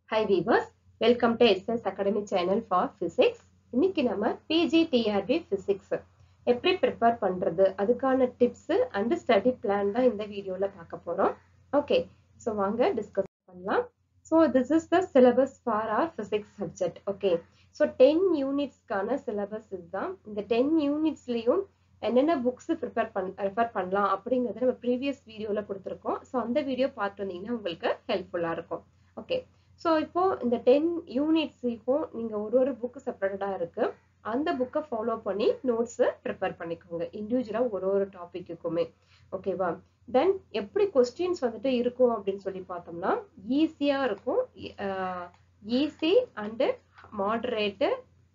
High viewers welcome to SS academy channel for physics இன்னைக்கு நம்ம PG TRB physics எப்படி prepare பண்றது அதுக்கான டிப்ஸ் அண்ட் ஸ்டடி பிளான் தான் இந்த வீடியோல பார்க்க போறோம் ஓகே ஸோ வாங்க டிஸ்கஸ் பண்ணலாம் so this is the syllabus for our physics subject okay so ten யூனிட்ஸ்க்கான சிலபஸ் இதுதான் இந்த டென் யூனிட்ஸ்லயும் என்னென்ன புக்ஸ் ப்ரிப்பேர் பண் ரெஃபர் பண்ணலாம் அப்படிங்கறத நம்ம ப்ரீவியஸ் வீடியோல கொடுத்துருக்கோம் ஸோ அந்த வீடியோ பார்த்து வந்தீங்கன்னா உங்களுக்கு ஹெல்ப்ஃபுல்லா இருக்கும் ஓகே ஸோ இப்போ இந்த டென் யூனிட்ஸுக்கும் நீங்க ஒரு ஒரு புக் செப்பரேட்டடா இருக்கு அந்த புக்கை ஃபாலோ பண்ணி நோட்ஸ் ப்ரிப்பேர் பண்ணிக்கோங்க இண்டிவிஜுவலா ஒரு ஒரு டாபிக்குக்குமே ஓகேவா தென் எப்படி கொஸ்டின்ஸ் வந்துட்டு இருக்கும் அப்படின்னு சொல்லி பார்த்தோம்னா ஈஸியா இருக்கும் ஈஸி அண்டு மாடரேட்டு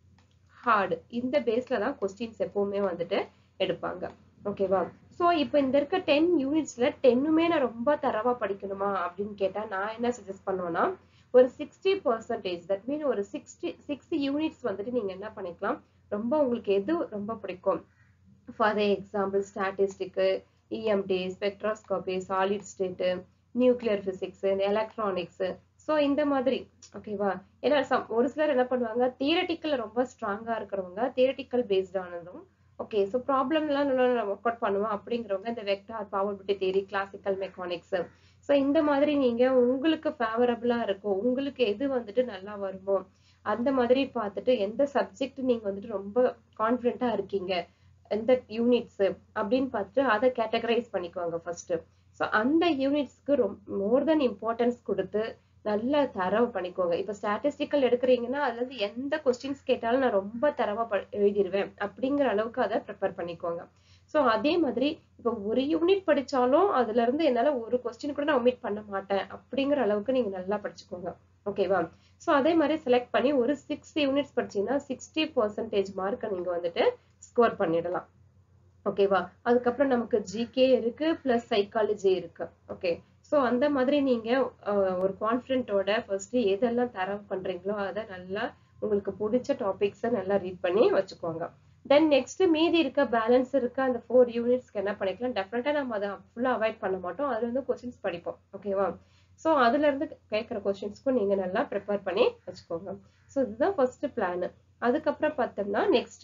ஹார்டு இந்த பேஸ்ல தான் கொஸ்டின்ஸ் எப்பவுமே வந்துட்டு எடுப்பாங்க ஓகேவா ஸோ இப்போ இந்த இருக்க டென் யூனிட்ஸ்ல டென்னுமே நான் ரொம்ப தரவா படிக்கணுமா அப்படின்னு கேட்டா நான் என்ன சஜஸ்ட் பண்ணுவேன்னா ஒரு சிக்ஸ்டி பர்சன்டேஜ் தட் மீன் ஒரு சிக்ஸ்டி சிக்ஸ் யூனிட்ஸ் வந்துட்டு நீங்க என்ன பண்ணிக்கலாம் ரொம்ப உங்களுக்கு எது ரொம்ப பிடிக்கும் for the example statistic EMT spectroscopy solid state nuclear physics electronics so இந்த மாதிரி ஓகேவா ஏன்னா சம் ஒரு சிலர் என்ன பண்ணுவாங்க தியரட்டிக்கல் ரொம்ப ஸ்ட்ராங்கா இருக்கிறவங்க தியரட்டிக்கல் பேஸ்டானதும் ஓகே ஸோ ப்ராப்ளம்லாம் நல்லா ஒர்க் அவுட் பண்ணுவோம் அப்படிங்கிறவங்க இந்த vector probability theory classical mechanics so இந்த மாதிரி நீங்க உங்களுக்கு ஃபேவரபிளா இருக்கும் உங்களுக்கு எது வந்துட்டு நல்லா வருமோ அந்த மாதிரி பார்த்துட்டு எந்த சப்ஜெக்ட் நீங்க வந்துட்டு ரொம்ப கான்ஃபிடென்ட்டா இருக்கீங்க எந்த யூனிட்ஸ் அப்படின்னு பார்த்துட்டு அதை கேட்டகரைஸ் பண்ணிக்குவாங்க ஃபர்ஸ்ட் ஸோ அந்த யூனிட்ஸ்க்கு ரொம்ப மோர் தென் இம்பார்ட்டன்ஸ் கொடுத்து நல்ல தரவு பண்ணிக்கோங்க இப்ப ஸ்டாட்டிஸ்டிக்கல் எடுக்கிறீங்கன்னா அதுல இருந்து எந்த கொஸ்டின்ஸ் கேட்டாலும் நான் ரொம்ப தரவா எழுதிடுவேன் அப்படிங்கிற அளவுக்கு அதை ப்ரிப்பேர் பண்ணிக்கோங்க ஸோ அதே மாதிரி இப்போ ஒரு யூனிட் படிச்சாலும் அதுல இருந்து என்னால ஒரு கொஸ்டின் கூட நான் ஒமிட் பண்ண மாட்டேன் அப்படிங்கிற அளவுக்கு நீங்க நல்லா படிச்சுக்கோங்க ஓகேவா ஸோ அதே மாதிரி செலக்ட் பண்ணி ஒரு சிக்ஸ் யூனிட்ஸ் படிச்சீங்கன்னா சிக்ஸ்டி பர்சன்டேஜ் மார்க்கை நீங்க வந்துட்டு ஸ்கோர் பண்ணிடலாம் ஓகேவா அதுக்கப்புறம் நமக்கு ஜிகே இருக்கு பிளஸ் சைக்காலஜி இருக்கு ஓகே ஸோ அந்த மாதிரி நீங்க ஒரு கான்ஃபிடென்ட்டோட ஃபர்ஸ்ட் எதெல்லாம் தரவு பண்றீங்களோ அதை நல்லா உங்களுக்கு பிடிச்ச டாபிக்ஸை நல்லா ரீட் பண்ணி வச்சுக்கோங்க தென் நெக்ஸ்ட் மீதி இருக்க பேலன்ஸ் இருக்க அந்த ஃபோர் யூனிட்ஸ்க்கு என்ன பண்ணிக்கலாம் டெஃபினட்டா நம்ம அதை ஃபுல்லாக அவாய்ட் பண்ண மாட்டோம் அதுல இருந்து கொஸ்டின்ஸ் படிப்போம் ஓகேவா ஸோ அதுல இருந்து கேட்குற கொஸ்டின்ஸ்க்கும் நீங்க நல்லா ப்ரிப்பேர் பண்ணி வச்சுக்கோங்க ஸோ இதுதான் ஃபர்ஸ்ட் பிளான் அதுக்கப்புறம் பார்த்தோம்னா நெக்ஸ்ட்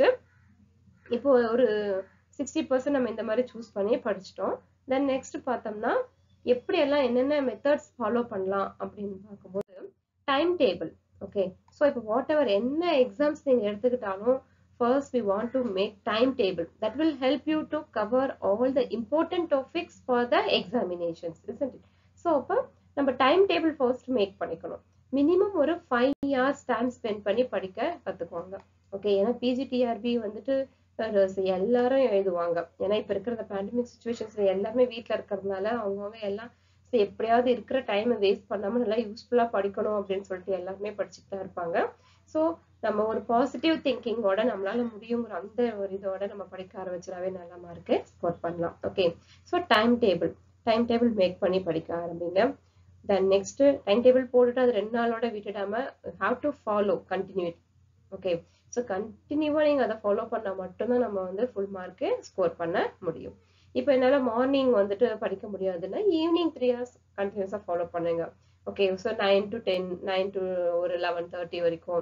இப்போ ஒரு சிக்ஸ்டி பர்சன்ட் நம்ம இந்த மாதிரி சூஸ் பண்ணி படிச்சிட்டோம் தென் நெக்ஸ்ட் பார்த்தோம்னா எப்படி எல்லாம் என்னென்ன மெத்தட்ஸ் ஃபாலோ பண்ணலாம் அப்படின்னு பார்க்கும்போது டைம் டேபிள் ஓகே ஸோ இப்போ வாட் எவர் என்ன எக்ஸாம்ஸ் நீங்க எடுத்துக்கிட்டாலும் first we want to make time table that will help you to cover all the important topics for the examinations it so அப்போ நம்ம time table first make பண்ணிக்கணும் minimum ஒரு five years time spend பண்ணி படிக்க கற்றுக்குவாங்க okay ஏன்னா PGTRB வந்துட்டு எல்லாரும் எழுதுவாங்க ஏன்னா இப்ப இருக்கிற இந்த பேண்டமிக் சுச்சுவேஷன்ஸ்ல எல்லாருமே வீட்டுல இருக்கிறதுனால அவங்கவுங்க எல்லாம் எப்படியாவது இருக்கிற டைமை வேஸ்ட் பண்ணாம நல்லா யூஸ்ஃபுல்லா படிக்கணும் அப்படின்னு சொல்லிட்டு எல்லாருமே படிச்சுட்டு தான் இருப்பாங்க ஸோ நம்ம ஒரு பாசிட்டிவ் திங்கிங்கோட நம்மளால முடியுங்கிற அந்த ஒரு இதோட நம்ம படிக்க ஆரம்பிச்சிடாவே நல்ல மார்க்கு ஸ்கோர் பண்ணலாம் okay so time table time table make பண்ணி படிக்க ஆரம்பிங்க தென் நெக்ஸ்ட் டைம் டேபிள் போட்டுட்டு அது ரெண்டு நாளோட விட்டுடாம have to follow continued okay so கண்டினியூவா நீங்க அதை ஃபாலோ பண்ணா மட்டும்தான் நம்ம வந்து ஃபுல் மார்க்கு ஸ்கோர் பண்ண முடியும் இப்போ என்னால மார்னிங் வந்துட்டு படிக்க முடியாதுன்னா ஈவினிங் த்ரீ ஹவர்ஸ் கண்டினியூஸா ஃபாலோ பண்ணுங்க okay so nine to ten nine to ஒரு லெவன் தேர்ட்டி வரைக்கும்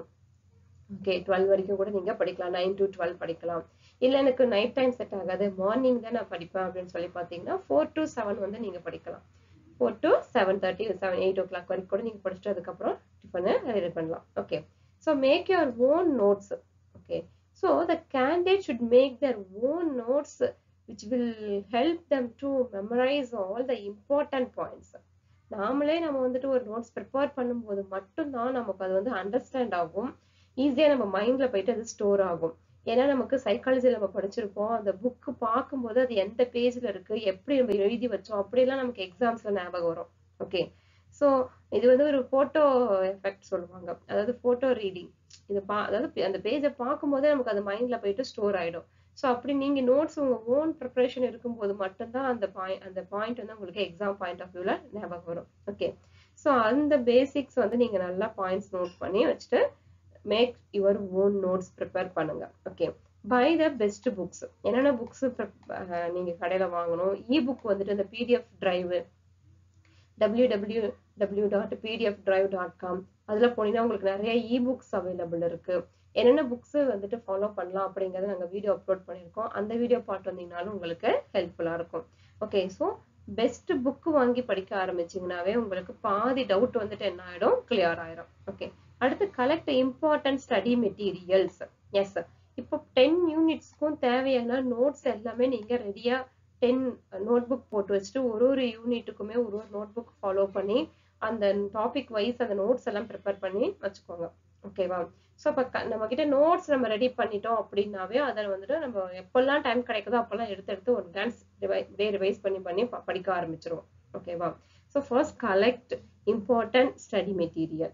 ஓகே டுவெல் வரைக்கும் கூட நீங்க படிக்கலாம் நைன் டு டுவெல் படிக்கலாம் இல்ல எனக்கு நைட் டைம் செட் ஆகாது மார்னிங் தான் நான் படிப்பேன் அப்படின்னு சொல்லி பாத்தீங்கன்னா ஃபோர் டு செவன் வந்து நீங்க படிக்கலாம் four to seven thirty seven eight o'clock வரைக்கும் கூட நீங்க படிச்சுட்டு அதுக்கப்புறம் டிஃபனு ரெடி பண்ணலாம் okay So make your own notes. Okay. So the candidate should make their own notes which will help them to memorize all the important points. நாமளே நம்ம வந்துட்டு ஒரு நோட்ஸ் ப்ரிப்பேர் பண்ணும்போது மட்டும்தான் நமக்கு அது வந்து அண்டர்ஸ்டாண்ட் ஆகும் ஈஸியா நம்ம மைண்ட்ல போயிட்டு அது ஸ்டோர் ஆகும் ஏன்னா நமக்கு சைக்காலஜியில் நம்ம படிச்சிருப்போம் அந்த புக்கு பார்க்கும்போது அது எந்த பேஜ்ல இருக்கு எப்படி நம்ம எழுதி வச்சோம் அப்படிலாம் நமக்கு எக்ஸாம்ஸ்ல ஞாபகம் வரும் ஓகே ஸோ இது வந்து ஒரு போட்டோ எஃபெக்ட் சொல்லுவாங்க அதாவது போட்டோ ரீடிங் இது பா அதாவது அந்த பேஜை பார்க்கும்போதே நமக்கு அது மைண்ட்ல போயிட்டு ஸ்டோர் ஆயிடும் ஸோ அப்படி நீங்க நோட்ஸ் உங்க ஓன் ப்ரிப்பரேஷன் இருக்கும்போது மட்டும்தான் அந்த பாயிண்ட் அந்த பாயிண்ட் வந்து உங்களுக்கு எக்ஸாம் பாயிண்ட் ஆஃப் வியூல ஞாபகம் வரும் ஓகே ஸோ அந்த பேசிக்ஸ் வந்து நீங்க நல்லா பாயிண்ட்ஸ் நோட் பண்ணி வச்சுட்டு make your own notes prepare பண்ணுங்க okay by the best books என்னென்ன புக்ஸ் நீங்க கடையில வாங்கணும் இ புக் வந்துட்டு இந்த PDF drive W W W dot PDF drive dot com அதில் போனீங்கன்னா உங்களுக்கு நிறைய இபுக்ஸ் அவைலபிள் இருக்கு என்னென்ன புக்ஸ் வந்துட்டு ஃபாலோ பண்ணலாம் அப்படிங்கறத நாங்கள் வீடியோ அப்லோட் பண்ணியிருக்கோம் அந்த வீடியோ பார்த்து வந்தீங்கனாலும் உங்களுக்கு ஹெல்ப்ஃபுல்லாக இருக்கும் ஓகே ஸோ பெஸ்ட் புக் வாங்கி படிக்க ஆரம்பிச்சிங்கனாவே உங்களுக்கு பாதி டவுட் வந்துட்டு என்ன ஆயிடும் கிளியர் ஆயிரும் ஓகே அடுத்து collect important study materials yes இப்போ டென் யூனிட்ஸ்க்கும் தேவையான நோட்ஸ் எல்லாமே நீங்க ரெடியா டென் நோட் புக் போட்டு வச்சுட்டு ஒரு ஒரு யூனிட்டுக்குமே ஒரு ஒரு நோட் புக் ஃபாலோ பண்ணி அந்த டாபிக் வைஸ் அந்த நோட்ஸ் எல்லாம் ப்ரிப்பேர் பண்ணி வச்சுக்கோங்க ஓகேவா ஸோ இப்போ நம்ம கிட்ட நோட்ஸ் நம்ம ரெடி பண்ணிட்டோம் அப்படின்னாவே அதை வந்துட்டு நம்ம எப்பெல்லாம் டைம் கிடைக்குதோ அப்பெல்லாம் எடுத்து எடுத்து ஒரு டான்ஸ் டே ரிவைஸ் பண்ணி பண்ணி படிக்க ஆரம்பிச்சிருவோம் ஓகேவா so first collect important study material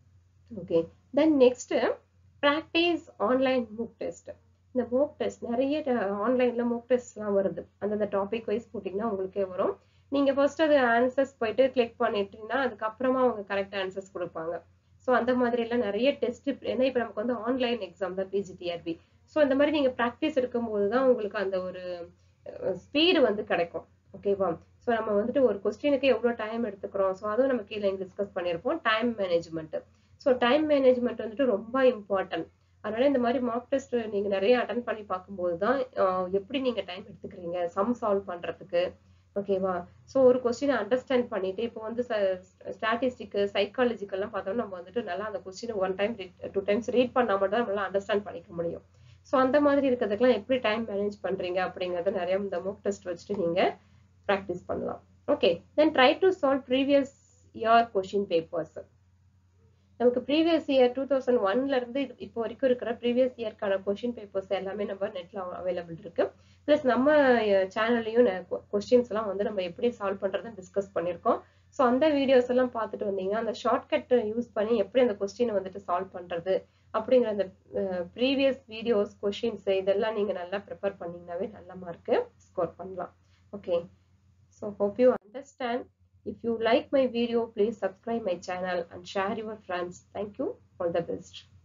okay then next practice online mock test இந்த மூக் டெஸ்ட் நிறைய ஆன்லைன்ல மூக் டெஸ்ட்லாம் வருது அந்தந்த டாபிக் வைஸ் போட்டிங்கன்னா உங்களுக்கே வரும் நீங்க ஃபர்ஸ்ட் அது ஆன்சர்ஸ் போயிட்டு கிளிக் பண்ணிட்டீங்கன்னா அதுக்கப்புறமா அவங்க கரெக்ட் ஆன்சர்ஸ் கொடுப்பாங்க ஸோ அந்த மாதிரி எல்லாம் நிறைய டெஸ்ட் ஏன்னா இப்போ நமக்கு வந்து ஆன்லைன் எக்ஸாம் தான் பிஜிடிஆர்பி ஸோ இந்த மாதிரி நீங்க ப்ராக்டிஸ் எடுக்கும்போது தான் உங்களுக்கு அந்த ஒரு ஸ்பீடு வந்து கிடைக்கும் ஓகேவா ஸோ நம்ம வந்துட்டு ஒரு கொஸ்டினுக்கு எவ்வளோ டைம் எடுத்துக்கிறோம் ஸோ அதுவும் நம்ம கீழே டிஸ்கஸ் பண்ணியிருப்போம் time management so time management வந்துட்டு ரொம்ப இம்பார்ட்டன்ட் அதனால இந்த மாதிரி மார்க் டெஸ்ட் நீங்க நிறைய அட்டன் பண்ணி பார்க்கும்போது தான் எப்படி நீங்க டைம் எடுத்துக்கிறீங்க சம் சால்வ் பண்றதுக்கு ஓகேவா ஸோ ஒரு கொஸ்டினை அண்டர்ஸ்டாண்ட் பண்ணிட்டு இப்போ வந்து ஸ்டாட்டிஸ்டிக்கு சைக்காலஜிக்கெல்லாம் பார்த்தோம்னா நம்ம வந்துட்டு நல்லா அந்த கொஸ்டினை one time two times read பண்ணா மட்டும் தான் நம்மளால அண்டர்ஸ்டாண்ட் பண்ணிக்க முடியும் ஸோ அந்த மாதிரி இருக்கிறதுக்கெல்லாம் எப்படி டைம் மேனேஜ் பண்றீங்க அப்படிங்கறத நிறைய இந்த மூக் டெஸ்ட் வச்சுட்டு நீங்க ப்ராக்டிஸ் பண்ணலாம் okay then try to solve previous year question papers நமக்கு ப்ரீவியஸ் இயர் டூ தௌசண்ட் ஒன்ல இருந்து இது இப்போ வரைக்கும் இருக்கிற ப்ரீவியஸ் இயர்க்கான கொஸ்டின் பேப்பர்ஸ் எல்லாமே நம்ம நெட்ல அவைலபிள் இருக்கு பிளஸ் நம்ம சேனல்லையும் கொஸ்டின்ஸ் எல்லாம் வந்து நம்ம எப்படி சால்வ் பண்றதுன்னு டிஸ்கஸ் பண்ணியிருக்கோம் ஸோ அந்த வீடியோஸ் எல்லாம் பார்த்துட்டு வந்தீங்கன்னா அந்த ஷார்ட்கட் யூஸ் பண்ணி எப்படி அந்த கொஸ்டினை வந்துட்டு சால்வ் பண்றது அப்படிங்கிற அந்த ப்ரீவியஸ் வீடியோஸ் கொஸ்டின்ஸ் இதெல்லாம் நீங்க நல்லா ப்ரிப்பேர் பண்ணீங்கன்னாவே நல்ல மார்க்கு ஸ்கோர் பண்ணலாம் okay so hope you understand If you like my video, please subscribe my channel and share your friends. Thank you. All the best.